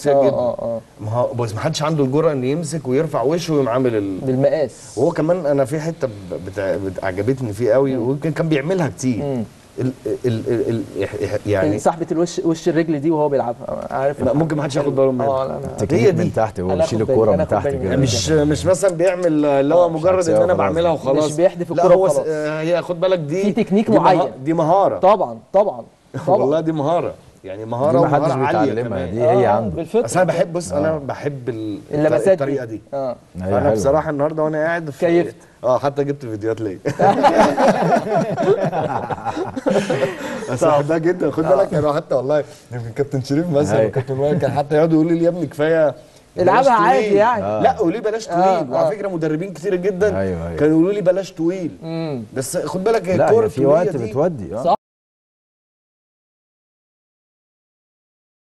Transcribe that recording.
كتير اه جدا اه اه ما هو بس ما حدش عنده الجرأه ان يمسك ويرفع وشه ويقوم عامل ال... بالمقاس وهو كمان انا في حته ب- بتاع بت- عجبتني فيه قوي ويمكن كان بيعملها كتير مم. ال... ال... ال... ال... يعني صاحبه الوش وش الرجل دي وهو بيلعبها عارف لا، ممكن ما حدش ياخد باله منها. اه لا لا هي تكنيك دي. من تحت هو أنا بيشيل آخد بالي، الكوره أنا من آخد تحت بالي من كده ده. مش مش مثلا بيعمل اللي هو مجرد ان عكسية انا وخلاص. بعملها وخلاص مش بيحدف لا الكرة هو س- وخلاص. آه، هي خد بالك دي في تكنيك دي مها- معين. دي مهاره طبعا طبعا طبعا والله دي مهاره يعني دي مهاره ما حدش ومهاره عاليه بيتعلمها كمان دي هي آه، عنده بالفطره بس انا بحب بص انا بحب ال- اللمسات الطريقه دي اه هي فانا حلوة. بصراحه النهارده وانا قاعد في- كيفت. اه حتى جبت فيديوهات ليا بس بحبها جدا خد بالك انا حتى والله يمكن كابتن شريف مثلا أيوة. وكابتن وائل كان حتى يقعدوا يقولوا لي يا ابني كفايه بلاش العبها عادي طويل. يعني. آه. لا وليه بلاش طويل آه، وعلى آه. فكره مدربين كتير جدا أيوة، أيوة. كانوا يقولوا لي بلاش طويل امم بس خد بالك هي لا الكوره هي في الطولية وقت دي بتودي اه صح